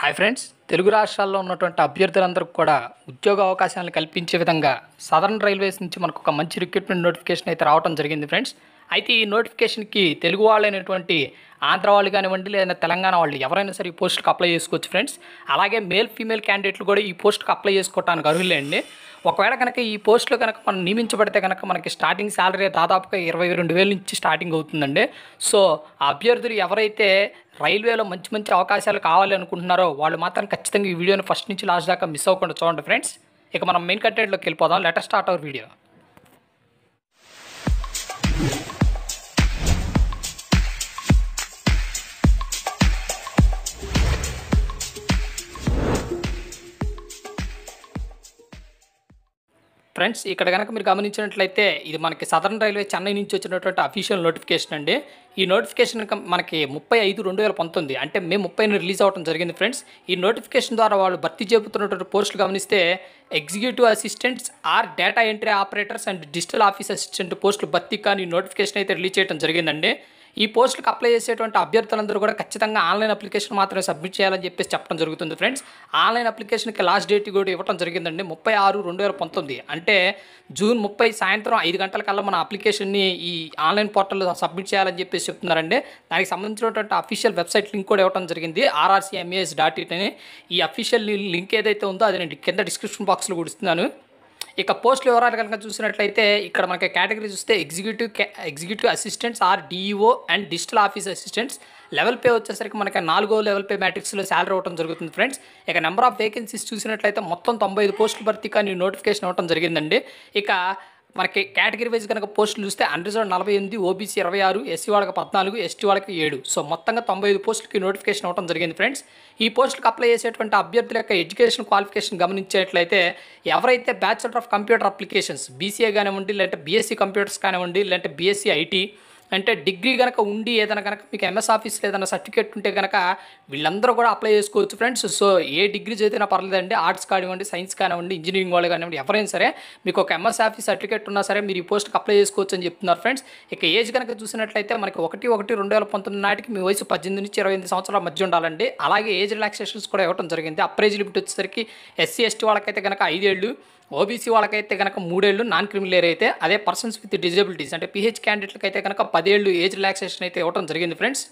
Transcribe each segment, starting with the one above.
hi friends Telugu రాష్ట్రాల్లో ఉన్నటువంటి అభ్యర్థులందరికీ కూడా ఉద్యోగ అవకాశాలను కల్పించే విధంగా సదరన్ రైల్వేస్ నుంచి మనకు ఒక మంచి రిక్రూట్మెంట్ నోటిఫికేషన్ అయితే రావడం జరిగింది ఫ్రెండ్స్ అయితే ఈ నోటిఫికేషన్కి తెలుగు వాళ్ళైనటువంటి ఆంధ్ర వాళ్ళు కానివ్వండి లేదా తెలంగాణ వాళ్ళు ఎవరైనా సరే ఈ పోస్ట్కి అప్లై చేసుకోవచ్చు ఫ్రెండ్స్ అలాగే మేల్ ఫీమేల్ క్యాండిడేట్లు కూడా ఈ పోస్ట్కి అప్లై చేసుకోవడానికి అర్హులే అండి ఒకవేళ కనుక ఈ పోస్ట్లో కనుక మనం నియమించబడితే కనుక మనకి స్టార్టింగ్ శాలరీ దాదాపుగా ఇరవై రెండు వేల నుంచి స్టార్టింగ్ అవుతుందండి సో ఆ అభ్యర్థులు ఎవరైతే రైల్వేలో మంచి మంచి అవకాశాలు కావాలి అనుకుంటున్నారో వాళ్ళు మాత్రం ఖచ్చితంగా ఈ వీడియోని ఫస్ట్ నుంచి లాస్ట్ దాకా మిస్ అవ్వకుండా చూడండి ఫ్రెండ్స్ ఇక మనం మెయిన్ కంటెంట్లోకి వెళ్ళిపోదాం let's start our video friends ఇక్కడ కనుక మీరు గమనించినట్లయితే ఇది మనకి సదరన్ రైల్వే చెన్నై నుంచి వచ్చినటువంటి అఫీషియల్ నోటిఫికేషన్ అండి ఈ నోటిఫికేషన్ కనుక మనకి ముప్పై ఐదు రెండు వేల పంతొమ్మిది అంటే మే ముప్పైన రిలీజ్ అవ్వడం జరిగింది ఫ్రెండ్స్ ఈ నోటిఫికేషన్ ద్వారా వాళ్ళు భర్తీ చేపుతున్నటువంటి పోస్టులు గమనిస్తే executive assistants or data entry operators and digital office assistant పోస్టులు భర్తీ కానీ నోటిఫికేషన్ అయితే రిలీజ్ చేయడం జరిగిందండి ఈ పోస్టులకు అప్లై చేసేటువంటి అభ్యర్థులందరూ కూడా ఖచ్చితంగా ఆన్లైన్ అప్లికేషన్ మాత్రమే సబ్మిట్ చేయాలని చెప్పేసి చెప్పడం జరుగుతుంది ఫ్రెండ్స్ ఆన్లైన్ అప్లికేషన్కి లాస్ట్ డేట్ కూడా ఇవ్వడం జరిగిందండి ముప్పై ఆరు రెండు వేల పంతొమ్మిది అంటే జూన్ ముప్పై సాయంత్రం ఐదు గంటలకల్లా మన అప్లికేషన్ని ఈ ఆన్లైన్ పోర్టల్లో సబ్మిట్ చేయాలని చెప్పేసి చెప్తున్నారండి దానికి సంబంధించినటువంటి అఫీషియల్ వెబ్సైట్ లింక్ కూడా ఇవ్వడం జరిగింది ఆర్ఆర్సీఎంఏఎస్ డాట్ ఇన్ అని ఈ అఫీషియల్ లింక్ ఏదైతే ఉందో అది నేను కింద డిస్క్రిప్షన్ బాక్స్లో కూడా ఇస్తున్నాను ఇక పోస్ట్ వివరాలు కనుక చూసినట్లయితే ఇక్కడ మనకి కేటగిరీ చూస్తే executive executive assistants or D E O and digital office assistants level pay వచ్చేసరికి మనకి నాలుగో లెవెల్ పే మ్యాట్రిక్స్లో శాలరీ ఇవ్వడం జరుగుతుంది ఫ్రెండ్స్ ఇక నెంబర్ ఆఫ్ వేకెన్సీస్ చూసినట్లయితే మొత్తం తొంభై ఐదు పోస్టులు భర్తీ కానీ నోటిఫికేషన్ ఇవ్వడం జరిగిందండి ఇక మనకి కేటగిరీ వైజ్ కనుక పోస్టులు చూస్తే అన్రిజర్వ్ నలభై ఎనిమిది ఓబీసీ ఇరవై ఆరు ఎస్సీ వాళ్ళకి పద్నాలుగు ఎస్టీ వాళ్ళకి ఏడు సో మొత్తంగా తొంభై ఐదు పోస్టులకి నోటిఫికేషన్ అవ్వడం జరిగింది ఫ్రెండ్స్ ఈ పోస్టులకు అప్లై చేసేటువంటి అభ్యర్థుల యొక్క ఎడ్యుకేషన్ క్వాలిఫికేషన్ గమనించేట్లయితే ఎవరైతే bachelor of computer applications BCA కానివ్వండి లేదంటే బీఎస్సీ కంప్యూటర్స్ కానివ్వండి లేదంటే బీఎస్సీ ఐటీ అంటే డిగ్రీ కనుక ఉండి ఏదైనా కనుక మీకు ఎంఎస్ ఆఫీస్లో ఏదైనా సర్టిఫికేట్ ఉంటే కనుక వీళ్ళందరూ కూడా అప్లై చేసుకోవచ్చు ఫ్రెండ్స్ సో ఏ డిగ్రీ చదివినా పర్లేదండి ఆర్ట్స్ కానివ్వండి సైన్స్ కానివ్వండి ఇంజనీరింగ్ వాళ్ళు కానివ్వండి ఎవరైనా సరే మీకు ఒక ఎంఎస్ ఆఫీస్ సర్టిఫికేట్ ఉన్నా సరే మీరు ఈ పోస్ట్కి అప్లై చేసుకోవచ్చు అని చెప్తున్నారు ఫ్రెండ్స్ ఇక ఏజ్ కనుక చూసినట్లయితే మనకి ఒకటి ఒకటి రెండు వేల పంతొమ్మిది నాటికి మీ వయసు పద్దెనిమిది నుంచి ఇరవై ఎనిమిది సంవత్సరాల మధ్య ఉండాలండి అలాగే ఏజ్ రిలాక్సేషన్స్ కూడా ఇవ్వడం జరిగింది అప్రైజ్ లిమిట్ వచ్చేసరికి ఎస్సీ ఎస్టీ వాళ్ళకైతే కనుక ఐదేళ్ళు ఓబీసీ వాళ్ళకైతే కనుక మూడేళ్ళు నాన్ క్రిమినల్ అయితే అదే పర్సన్స్ విత్ డిజబిలిటీస్ అంటే పిహెచ్ క్యాండిడేట్లకి అయితే కనుక పదేళ్ళు ఏజ్ రిలాక్సేషన్ అయితే ఇవ్వడం జరిగింది ఫ్రెండ్స్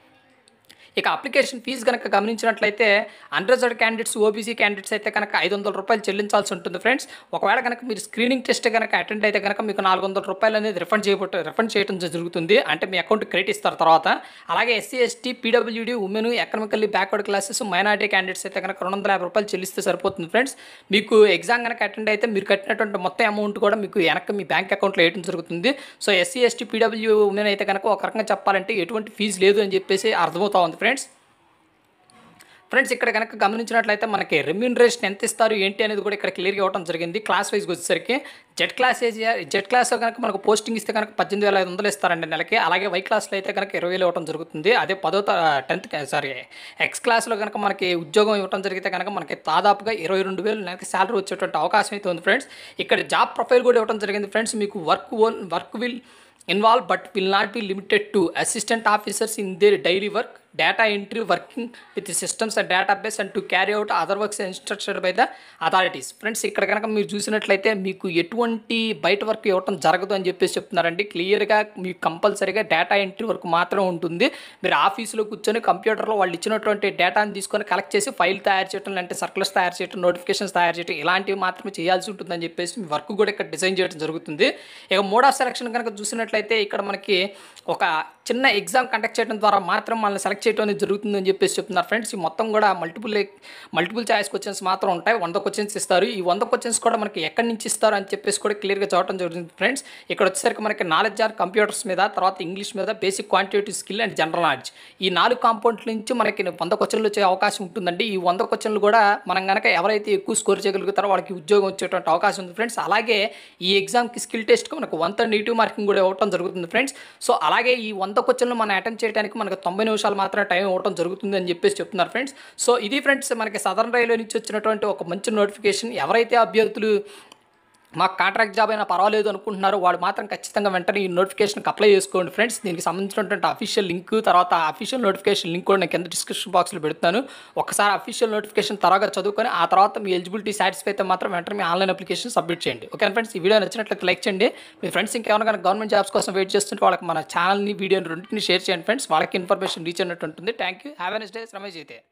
ఇక అప్లికేషన్ ఫీజు కనుక గమనించినట్లయితే అన్రిజర్వ్డ్ క్యాండిడేట్స్ ఓబీసీ క్యాండిడేట్స్ అయితే కనుక ఐదు వందల రూపాయలు చెల్లించాల్సి ఉంటుంది ఫ్రెండ్స్ ఒకవేళ కనుక మీరు స్క్రీనింగ్ టెస్ట్ కనుక అటెండ్ అయితే కనుక మీకు నాలుగు వందల రూపాయలు అనేది రిఫండ్ చేయబట్టు రిఫండ్ చేయడం జరుగుతుంది అంటే మీ అకౌంట్ క్రెడిట్ ఇస్తారు తర్వాత అలాగే SC ST PWD women economically backward classes minority candidates అయితే కనుక రెండు వందల యాభై రూపాయలు చెల్లిస్తే సరిపోతుంది ఫ్రెండ్స్ మీకు ఎగ్జామ్ కనుక అటెండ్ అయితే మీరు కట్టినటువంటి మొత్తం అమౌంట్ కూడా మీకు వెనక్కి మీ బ్యాంక్ అకౌంట్లో వేయడం జరుగుతుంది so SC ST P W women అయితే కనుక ఒక రకంగా చెప్పాలంటే ఎటువంటి ఫీజు లేదు అని చెప్పేసి అర్థమవుతా ఉంది ఫ్రెండ్స్ ఫ్రెండ్స్ ఇక్కడ కనుక గమనించినట్లయితే మనకి రెమ్యూనరేషన్ ఎంత ఇస్తారు ఏంటి అనేది కూడా ఇక్కడ క్లియర్గా ఇవ్వడం జరిగింది క్లాస్ వైజ్కి వచ్చేసరికి జెడ్ క్లాస్ ఏజ్ జెడ్ క్లాస్లో కనుక మనకు పోస్టింగ్ ఇస్తే కనుక పద్దెనిమిది వేల ఐదు వందలు ఇస్తారండి నెలకి అలాగే వై క్లాస్లో అయితే కనుక ఇరవై వేలు ఇవ్వడం జరుగుతుంది అదే పదో టెన్త్ సారీ ఎక్స్ క్లాస్లో కనుక మనకి ఉద్యోగం ఇవ్వడం జరిగితే కనుక మనకి దాదాపుగా ఇరవై రెండు వేలు నెలకి శాలరీ వచ్చేటువంటి అవకాశం అయితే ఉంది ఫ్రెండ్స్ ఇక్కడ జాబ్ ప్రొఫైల్ కూడా ఇవ్వడం జరిగింది ఫ్రెండ్స్ మీకు work own work will involve but will not be limited to assistant officers in their daily work data entry working with systems and database and to carry out other works instruction by the authorities friends ఇక్కడ కనుక మీరు చూసినట్లయితే మీకు ఎటువంటి బయట work ఇవ్వటం జరగదు అని చెప్పేసి చెప్తున్నారండి క్లియర్గా మీకు కంపల్సరీగా డేటా ఎంట్రీ వర్క్ మాత్రమే ఉంటుంది మీరు ఆఫీసులో కూర్చొని కంప్యూటర్లో వాళ్ళు ఇచ్చినటువంటి డేటాని తీసుకొని కలెక్ట్ చేసి ఫైల్ తయారు చేయడం లేదంటే సర్కులర్స్ తయారు చేయడం నోటిఫికేషన్స్ తయారు చేయడం ఇలాంటివి మాత్రమే చేయాల్సి ఉంటుందని చెప్పేసి మీ వర్క్ కూడా ఇక్కడ డిజైన్ చేయడం జరుగుతుంది ఇక మోడ్ ఆఫ్ సెలక్షన్ కనుక చూసినట్లయితే ఇక్కడ మనకి ఒక చిన్న ఎగ్జామ్ కండక్ట్ చేయడం ద్వారా మాత్రం మనల్ని సెలెక్ట్ చేయడం అనేది జరుగుతుందని చెప్పేసి చెప్తున్నారు ఫ్రెండ్స్ ఈ మొత్తం కూడా మల్టిపుల్ మల్టిపుల్ చాయిస్ క్వశ్చన్స్ మాత్రం ఉంటాయి వంద క్వశ్చన్స్ ఇస్తారు ఈ వంద క్వశ్చన్స్ కూడా మనకి ఎక్కడి నుంచి ఇస్తారు అని చెప్పేసి కూడా క్లియర్గా చూడటం జరుగుతుంది ఫ్రెండ్స్ ఇక్కడ వచ్చేసరికి మనకి నాలెడ్జ్ ఆర్ కంప్యూటర్స్ మీద తర్వాత ఇంగ్లీష్ మీద basic quantitative skill and general knowledge ఈ నాలుగు కాంపౌండ్ల నుంచి మనకి వంద క్వశ్చన్లు వచ్చే అవకాశం ఉంటుందండి ఈ వంద క్వశ్చన్లు కూడా మనం కనుక ఎవరైతే ఎక్కువ స్కోర్ చేయగలుగుతారో వాళ్ళకి ఉద్యోగం వచ్చేటువంటి అవకాశం ఉంది ఫ్రెండ్స్ అలాగే ఈ ఎగ్జామ్కి స్కిల్ టెస్ట్కి మనకు వంద నెగిటివ్ మార్కింగ్ కూడా ఇవ్వడం జరుగుతుంది ఫ్రెండ్స్ సో అలాగే ఈ వంద క్వశ్చన్లు మనం అటెండ్ చేయడానికి మనకు తొంభై నిమిషాలు మాత్రమే టైం ఇవ్వడం జరుగుతుంది అని చెప్పేసి చెప్తున్నారు ఫ్రెండ్స్ సో ఇది ఫ్రెండ్స్ మనకి సదరన్ రైల్వే నుంచి వచ్చినటువంటి ఒక మంచి నోటిఫికేషన్ ఎవరైతే అభ్యర్థులు మాకు కాంట్రాక్ట్ జాబ్ అయినా పర్వాలేదు అనుకుంటున్నారు వాళ్ళు మాత్రం ఖచ్చితంగా వెంటనే ఈ నోటిఫికేషన్కి అప్లై చేసుకోండి ఫ్రెండ్స్ దీనికి సంబంధించినటువంటి అఫీషియల్ లింక్ తర్వాత అఫీషియల్ నోటిఫికేషన్ లింక్ కూడా నేను కింద డిస్క్రిప్షన్ బాక్స్లో పెడతాను ఒకసారి అఫీషియల్ నోటిఫికేషన్ తర్వాత చదువుకొని ఆ తర్వాత మీ ఎలిజిబిలిటీ సాటిస్ఫై అయితే మాత్రం వెంటనే మీ ఆన్లైన్ అప్లికేషన్ సబ్మిట్ చేయండి ఓకే ఫ్రెండ్స్ ఈ వీడియో నచ్చినట్లయితే లైక్ చేయండి మీ ఫ్రెండ్స్ ఇంకెవరైనా కనుక గవర్నమెంట్ జాబ్స్ కోసం వెయిట్ చేస్తుంటే వాళ్ళకి మన ఛానల్ని వీడియోని రెండింటిని షేర్ చేయండి ఫ్రెండ్స్ వాళ్ళకి ఇన్ఫర్మేషన్ రీచ్ అయినట్టు ఉంటుంది థ్యాంక్ యూ హ్యావ్ ఎస్ డే రమేష్ అయితే